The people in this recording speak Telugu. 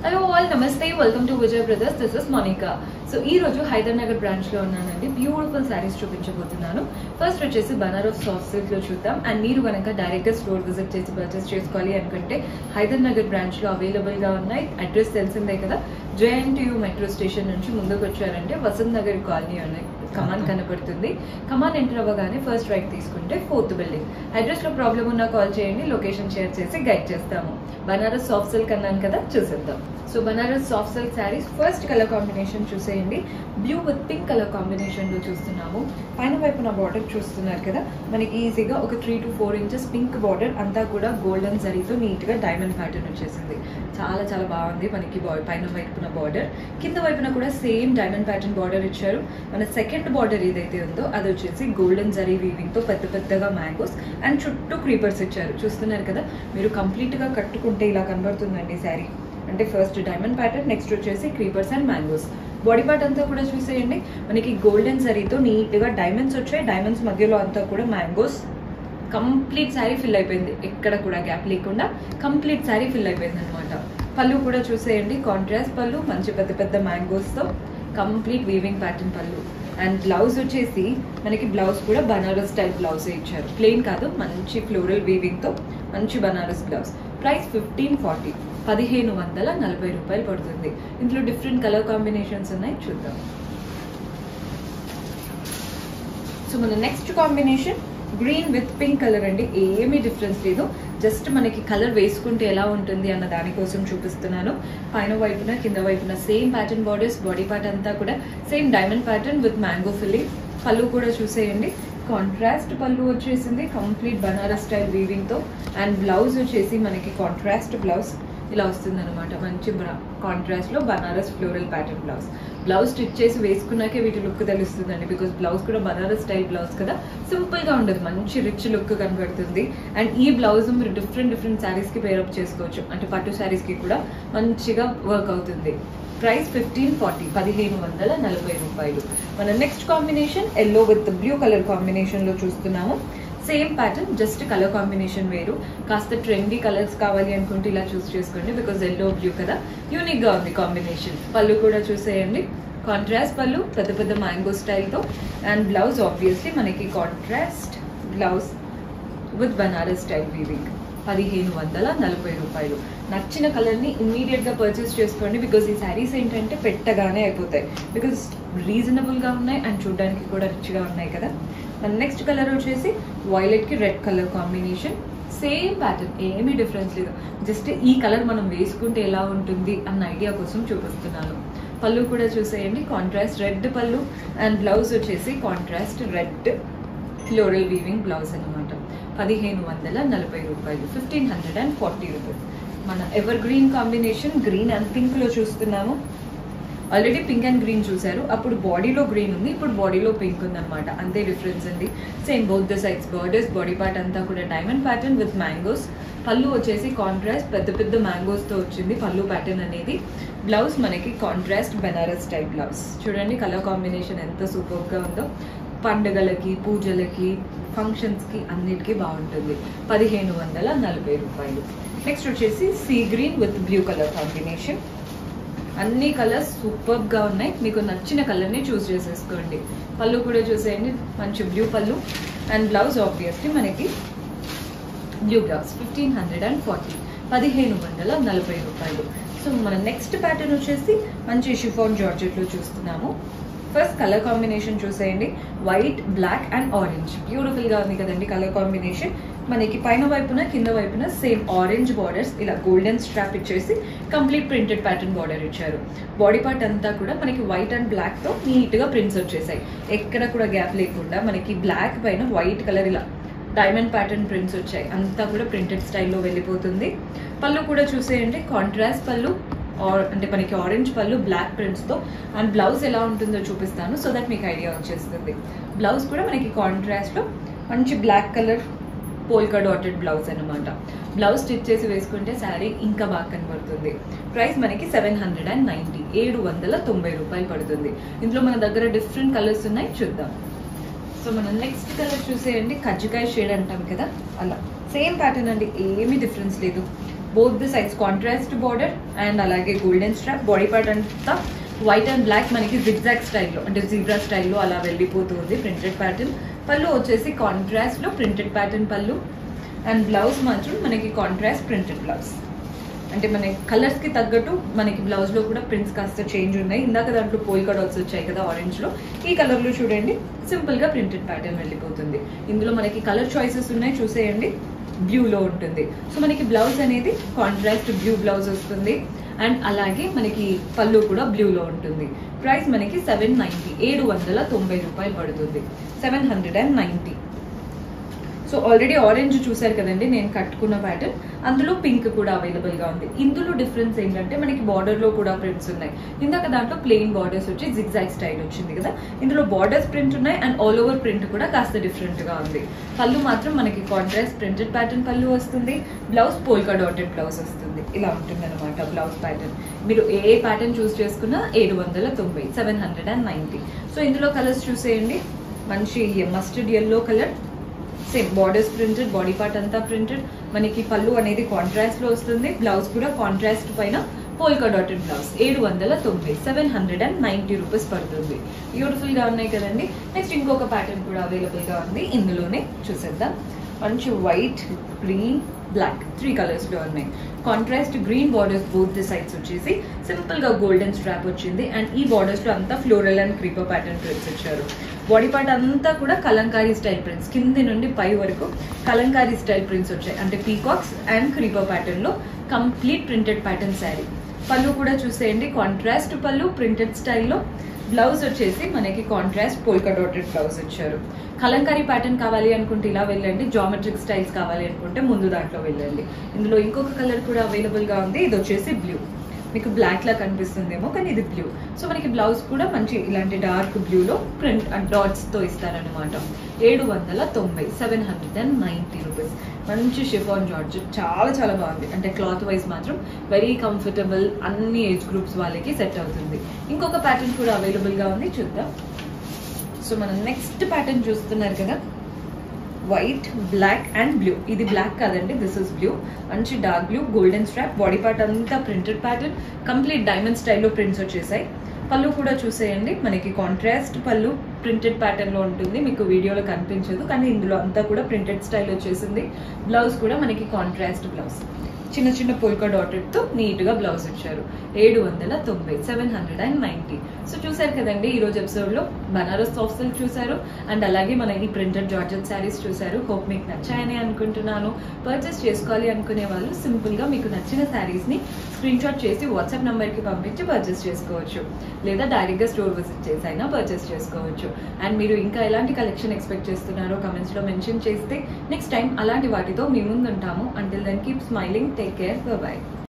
hello all namaste welcome to Vijay brothers this is Monica so ఈ రోజు హైదర్ నగర్ బ్రాంచ్ లో ఉన్నానండి బ్యూటిఫుల్ శారీస్ చూపించబోతున్నాను ఫస్ట్ వచ్చేసి బనారస్ సాఫ్ట్ సిల్క్ లో చూద్దాం అండ్ మీరు కనుక డైరెక్ట్ గా స్టోర్ విజిట్ చేసి పర్చేస్ చేసుకోవాలి అనుకుంటే హైదర్ నగర్ బ్రాంచ్ లో అవైలబుల్ గా ఉన్నాయి అడ్రస్ తెలిసిందే కదా జేఎన్టీయూ మెట్రో స్టేషన్ నుంచి ముందుకు వచ్చారంటే వసంత్ నగర్ కాలనీ ఉన్నాయి కమాన్ కనపడుతుంది కమాన్ ఎంటర్ అవ్వగానే ఫస్ట్ రైట్ తీసుకుంటే ఫోర్త్ బిల్డింగ్ అడ్రస్ లో ప్రాబ్లం ఉన్నా కాల్ చేయండి లొకేషన్ షేర్ చేసి గైడ్ చేస్తాము బనారస్ సాఫ్ట్ సిల్క్ అన్నాను కదా చూసేద్దాం so Banaras soft silk saris first colour combination చూసేయండి blue with pink colour combination లో చూస్తున్నాము పైన వైపున బార్డర్ చూస్తున్నారు కదా మనకి ఈజీగా ఒక three to four inches pink border అంతా కూడా గోల్డెన్ జరీతో నీట్ గా డైమండ్ ప్యాటర్న్ వచ్చేసింది చాలా చాలా బాగుంది మనకి బా- పైన వైపున బార్డర్ కింద వైపున కూడా సేమ్ డైమండ్ ప్యాటర్న్ బార్డర్ ఇచ్చారు మన సెకండ్ బార్డర్ ఏదైతే ఉందో అది వచ్చేసి గోల్డెన్ జరీ వీవింగ్ తో పెద్ద పెద్దగా మ్యాంగోస్ అండ్ చుట్టూ క్రీపర్స్ ఇచ్చారు చూస్తున్నారు కదా మీరు కంప్లీట్ గా కట్టుకుంటే ఇలా కనబడుతుందండి శారీ అంటే ఫస్ట్ డైమండ్ ప్యాటర్న్ నెక్స్ట్ వచ్చేసి creepers and mangoes body part అంతా కూడా చూసేయండి మనకి గోల్డెన్ జరీతో నీట్ గా డైమండ్స్ వచ్చాయి డైమండ్స్ మధ్యలో అంతా కూడా మ్యాంగోస్ కంప్లీట్ శారీ ఫిల్ అయిపోయింది ఎక్కడ కూడా గ్యాప్ లేకుండా కంప్లీట్ శారీ ఫిల్ అయిపోయింది అనమాట పళ్ళు కూడా చూసేయండి కాంట్రాస్ట్ పళ్ళు మంచి పెద్ద పెద్ద మ్యాంగోస్ తో కంప్లీట్ వీవింగ్ ప్యాటర్న్ పళ్ళు అండ్ బ్లౌజ్ వచ్చేసి మనకి బ్లౌజ్ కూడా బనారస్ స్టైల్ బ్లౌజ్ ఇచ్చారు ప్లెయిన్ కాదు మంచి ఫ్లోరల్ వీవింగ్ తో మంచి Banaras blouse price fifteen forty పదిహేను వందల నలభై రూపాయలు పడుతుంది ఇందులో డిఫరెంట్ కలర్ కాంబినేషన్స్ ఉన్నాయి చూద్దాం సో మన next combination green with pink colour అండి ఏమీ డిఫరెన్స్ లేదు జస్ట్ మనకి కలర్ వేసుకుంటే ఎలా ఉంటుంది అన్న దానికోసం చూపిస్తున్నాను పైన వైపున కింద వైపున same pattern borders body part అంతా కూడా same diamond pattern with mango filling పళ్ళు కూడా చూసేయండి కాంట్రాస్ట్ పళ్ళు వచ్చేసింది కంప్లీట్ బనారస్ స్టైల్ వీవింగ్ తో అండ్ బ్లౌజ్ వచ్చేసి మనకి కాంట్రాస్ట్ బ్లౌజ్ ఇలా వస్తుంది అనమాట మంచి కాంట్రాస్ట్ లో Banaras floral pattern blouse blouse stitch చేసి వేసుకున్నాకే వీటి లుక్ తెలుస్తుందండి బికాస్ బ్లౌజ్ కూడా బనారస్ స్టైల్ బ్లౌజ్ కదా సింపుల్ గా ఉండదు మంచి రిచ్ లుక్ కనబడుతుంది అండ్ ఈ బ్లౌజ్ మీరు డిఫరెంట్ డిఫరెంట్ శారీస్ కి పేరప్ చేసుకోవచ్చు అంటే పట్టు శారీస్ కి కూడా మంచిగా వర్క్ అవుతుంది ప్రైస్ ఫిఫ్టీన్ ఫార్టీ పదిహేను వందల నలభై రూపాయలు మన next combination yellow with blue colour combination లో చూస్తున్నాము same pattern just colour combination వేరు కాస్త ట్రెండీ కలర్స్ కావాలి అనుకుంటే ఇలా చూస్ చేసుకోండి బికాజ్ ఎల్లో బ్లూ కదా యూనిక్ గా ఉంది కాంబినేషన్ పళ్ళు కూడా చూసేయండి కాంట్రాస్ట్ పళ్ళు పెద్ద పెద్ద మ్యాంగో స్టైల్తో అండ్ బ్లౌజ్ ఆబ్వియస్లీ మనకి contrast blouse with Banaras style weaving పదిహేను వందల నలభై రూపాయలు నచ్చిన కలర్ని ఇమ్మీడియట్ గా పర్చేస్ చేసుకోండి బికాజ్ ఈ శారీస్ ఏంటంటే పెట్టగానే అయిపోతాయి బికాజ్ రీజనబుల్ గా ఉన్నాయి అండ్ చూడడానికి కూడా రిచ్ గా ఉన్నాయి కదా మన నెక్స్ట్ కలర్ వచ్చేసి వైలెట్ కి red colour combination same pattern ఏమీ డిఫరెన్స్ లేదు జస్ట్ ఈ కలర్ మనం వేసుకుంటే ఎలా ఉంటుంది అన్న ఐడియా కోసం చూపిస్తున్నాను పళ్ళు కూడా చూసేయండి కాంట్రాస్ట్ రెడ్ పళ్ళు అండ్ బ్లౌజ్ వచ్చేసి contrast red floral weaving blouse అన్నమాట పదిహేను వందల నలభై రూపాయలు fifteen hundred and forty rupees మన evergreen combination green and pink లో చూస్తున్నాము ఆల్రెడీ పింక్ అండ్ గ్రీన్ చూసారు అప్పుడు బాడీలో గ్రీన్ ఉంది ఇప్పుడు బాడీలో పింక్ ఉంది అనమాట అంతే డిఫరెన్స్ అండి same both the sides borders body part అంతా కూడా డైమండ్ ప్యాటర్న్ విత్ మ్యాంగోస్ పళ్ళు వచ్చేసి కాంట్రాస్ట్ పెద్ద పెద్ద మ్యాంగోస్ తో వచ్చింది పళ్ళు ప్యాటర్న్ అనేది బ్లౌజ్ మనకి కాంట్రాస్ట్ బెనారస్ టైప్ బ్లౌజ్ చూడండి కలర్ కాంబినేషన్ ఎంత సూపర్ గా ఉందో పండుగలకి పూజలకి ఫంక్షన్స్ కి అన్నిటికీ బాగుంటుంది పదిహేను వందల నలభై రూపాయలు నెక్స్ట్ వచ్చేసి sea green with blue colour combination అన్ని కలర్స్ సూపర్ గా ఉన్నాయి మీకు నచ్చిన కలర్ ని చూస్ చేసేసుకోండి పళ్ళు కూడా చూసేయండి మంచి బ్లూ పళ్ళు అండ్ బ్లౌజ్ ఆబ్వియస్లీ మనకి blue blouse fifteen hundred and forty పదిహేను వందల నలభై రూపాయలు సో మన నెక్స్ట్ ప్యాటర్న్ వచ్చేసి మంచి షిఫాన్ జార్జెట్ లో చూస్తున్నాము ఫస్ట్ కలర్ కాంబినేషన్ చూసేయండి white black and orange beautiful గా ఉంది కదండి కలర్ కాంబినేషన్ మనకి పైన వైపున కింద వైపున సేమ్ ఆరెంజ్ బార్డర్స్ ఇలా గోల్డెన్ స్ట్రాప్ ఇచ్చేసి కంప్లీట్ ప్రింటెడ్ ప్యాటర్న్ బార్డర్ ఇచ్చారు బాడీ పార్ట్ అంతా కూడా మనకి వైట్ అండ్ బ్లాక్ తో నీట్ గా ప్రింట్స్ వచ్చేసాయి ఎక్కడ కూడా గ్యాప్ లేకుండా మనకి బ్లాక్ పైన వైట్ కలర్ ఇలా డైమండ్ ప్యాటర్న్ ప్రింట్స్ వచ్చాయి అంతా కూడా ప్రింటెడ్ స్టైల్లో వెళ్ళిపోతుంది పళ్ళు కూడా చూసేయండి కాంట్రాస్ట్ పళ్ళు ఆర్ అంటే మనకి ఆరెంజ్ పళ్ళు బ్లాక్ ప్రింట్స్ తో అండ్ బ్లౌజ్ ఎలా ఉంటుందో చూపిస్తాను సో దట్ మీకు ఐడియా వచ్చేస్తుంది బ్లౌజ్ కూడా మనకి కాంట్రాస్ట్ లో మంచి black colour polka dotted blouse అన్నమాట బ్లౌజ్ స్టిచ్ చేసి వేసుకుంటే శారీ ఇంకా బాగా కనబడుతుంది ప్రైస్ మనకి సెవెన్ హండ్రెడ్ అండ్ నైన్టీ ఏడు వందల తొంభై రూపాయలు పడుతుంది ఇందులో మన దగ్గర డిఫరెంట్ కలర్స్ ఉన్నాయి చూద్దాం సో మనం నెక్స్ట్ కలర్ చూసేయండి కజ్జికాయ షేడ్ అంటాం కదా అలా సేమ్ ప్యాటర్న్ అండి ఏమీ డిఫరెన్స్ లేదు both the sides contrast border and అలాగే గోల్డెన్ స్ట్రాప్ బాడీ పార్ట్ అంతా వైట్ అండ్ బ్లాక్ మనకి జిగ్జాగ్ స్టైల్లో అంటే జీబ్రా స్టైల్లో అలా వెళ్ళిపోతుంది ప్రింటెడ్ ప్యాటర్న్ పళ్ళు వచ్చేసి కాంట్రాస్ట్ లో ప్రింటెడ్ ప్యాటర్న్ పళ్ళు అండ్ బ్లౌజ్ మాత్రం మనకి కాంట్రాస్ట్ ప్రింటెడ్ బ్లౌజ్ అంటే మన కలర్స్ కి తగ్గట్టు మనకి బ్లౌజ్ లో కూడా ప్రింట్స్ కాస్త చేంజ్ ఉన్నాయి ఇందాక దాంట్లో పోల్కా డాట్స్ వచ్చాయి కదా ఆరెంజ్ లో ఈ కలర్ లో చూడండి సింపుల్ గా ప్రింటెడ్ ప్యాటర్న్ వెళ్ళిపోతుంది ఇందులో మనకి కలర్ చాయిసెస్ ఉన్నాయి చూసేయండి బ్లూ లో ఉంటుంది సో మనకి బ్లౌజ్ అనేది కాంట్రాస్ట్ బ్లూ బ్లౌజ్ వస్తుంది అండ్ అలాగే మనకి పళ్ళు కూడా బ్లూ లో ఉంటుంది ప్రైస్ మనకి సెవెన్ నైన్టీ ఏడు వందల తొంభై రూపాయలు పడుతుంది seven hundred and ninety so already orange చూసారు కదండి నేను కట్టుకున్న ప్యాటర్న్ అందులో పింక్ కూడా అవైలబుల్ గా ఉంది ఇందులో డిఫరెన్స్ ఏంటంటే మనకి బార్డర్ లో కూడా ప్రింట్స్ ఉన్నాయి ఇందాక దాంట్లో ప్లెయిన్ బార్డర్స్ వచ్చి జిగ్జాగ్ స్టైల్ వచ్చింది కదా ఇందులో బార్డర్స్ ప్రింట్ ఉన్నాయి అండ్ ఆల్ ఓవర్ ప్రింట్ కూడా కాస్త డిఫరెంట్ గా ఉంది పళ్ళు మాత్రం మనకి కాంట్రాస్ట్ ప్రింటెడ్ ప్యాటర్న్ పళ్ళు వస్తుంది బ్లౌజ్ పోల్కా డాటెడ్ బ్లౌజ్ వస్తుంది ఇలా ఉంటుంది అనమాట బ్లౌజ్ ప్యాటర్న్ మీరు ఏ ప్యాటర్న్ చూస్ చేసుకున్నా ఏడు వందల తొంభై seven hundred and ninety so ఇందులో కలర్స్ చూసేయండి మంచి mustard yellow colour same borders printed body part అంతా ప్రింటెడ్ మనకి పళ్ళు అనేది కాంట్రాస్ట్ లో వస్తుంది బ్లౌజ్ కూడా కాంట్రాస్ట్ పైన పోల్కా డాటెడ్ బ్లౌజ్ ఏడు వందల తొంభై seven hundred and ninety rupees పడుతుంది బ్యూటిఫుల్ గా ఉన్నాయి కదండి నెక్స్ట్ ఇంకొక ప్యాటర్న్ కూడా అవైలబుల్ గా ఉంది ఇందులోనే చూసేద్దాం మంచి white green black three colours లో ఉన్నాయి contrast green borders both the sides వచ్చేసి సింపుల్ గా గోల్డెన్ స్ట్రాప్ వచ్చింది అండ్ ఈ బార్డర్స్ లో అంతా floral and creeper pattern prints ఇచ్చారు బాడీ పార్ట్ అంతా కూడా కలంకారీ స్టైల్ ప్రింట్స్ కింది నుండి పై వరకు కలంకారీ స్టైల్ ప్రింట్స్ వచ్చాయి అంటే పీకాక్స్ అండ్ క్రీపర్ ప్యాటర్న్ లో కంప్లీట్ ప్రింటెడ్ ప్యాటర్న్ శారీ పళ్ళు కూడా చూసేయండి కాంట్రాస్ట్ పళ్ళు ప్రింటెడ్ స్టైల్లో బ్లౌజ్ వచ్చేసి మనకి కాంట్రాస్ట్ పోల్కా డాటెడ్ బ్లౌజ్ ఇచ్చారు కలంకారీ ప్యాటర్న్ కావాలి అనుకుంటే ఇలా వెళ్ళండి జామెట్రిక్ స్టైల్స్ కావాలి అనుకుంటే ముందు దాంట్లో వెళ్ళండి ఇందులో ఇంకొక కలర్ కూడా అవైలబుల్ గా ఉంది ఇది వచ్చేసి బ్లూ మీకు బ్లాక్ లా కనిపిస్తుందేమో కానీ ఇది బ్లూ సో మనకి బ్లౌజ్ కూడా మంచి ఇలాంటి డార్క్ బ్లూలో ప్రింట్ డాట్స్ తో ఇస్తారనమాట ఏడు వందల తొంభై seven hundred and ninety rupees మంచి షిఫాన్ జార్జ్ చాలా చాలా బాగుంది అంటే క్లాత్ వైజ్ మాత్రం వెరీ కంఫర్టబుల్ అన్ని ఏజ్ గ్రూప్స్ వాళ్ళకి సెట్ అవుతుంది ఇంకొక ప్యాటర్న్ కూడా అవైలబుల్ గా ఉంది చూద్దాం సో మనం నెక్స్ట్ ప్యాటర్న్ చూస్తున్నారు కదా వైట్ బ్లాక్ అండ్ బ్లూ ఇది బ్లాక్ కాదండి దిస్ ఇస్ బ్లూ మంచి dark blue golden strap body part అంతా ప్రింటెడ్ ప్యాటర్న్ కంప్లీట్ డైమండ్ స్టైల్లో ప్రింట్స్ వచ్చేసాయి పళ్ళు కూడా చూసేయండి మనకి కాంట్రాస్ట్ పళ్ళు ప్రింటెడ్ ప్యాటర్న్ లో ఉంటుంది మీకు వీడియోలో కనిపించదు కానీ ఇందులో అంతా కూడా ప్రింటెడ్ స్టైల్ వచ్చేసింది బ్లౌజ్ కూడా మనకి కాంట్రాస్ట్ బ్లౌజ్ చిన్న చిన్న పోల్కా డాటెడ్ తో నీట్ గా బ్లౌజ్ ఇచ్చారు ఏడు వందల తొంభై seven hundred and ninety so చూసారు కదండి ఈ రోజు ఎపిసోడ్ లో బనారస్ సాఫ్ట్ సిల్క్ చూసారు అండ్ అలాగే మన ఈ ప్రింటెడ్ జార్జెట్ శారీస్ చూసారు హోప్ మీకు నచ్చాయని అనుకుంటున్నాను పర్చేస్ చేసుకోవాలి అనుకునే వాళ్ళు సింపుల్ గా మీకు నచ్చిన శారీస్ ని స్క్రీన్ షాట్ చేసి వాట్సాప్ నంబర్ కి పంపించి పర్చేస్ చేసుకోవచ్చు లేదా డైరెక్ట్ గా స్టోర్ విజిట్ చేసి అయినా పర్చేస్ చేసుకోవచ్చు అండ్ మీరు ఇంకా ఎలాంటి కలెక్షన్ ఎక్స్పెక్ట్ చేస్తున్నారో కమెంట్స్ లో మెన్షన్ చేస్తే నెక్స్ట్ టైం అలాంటి వాటితో మీ ముందు ఉంటాము until then keep smiling take care by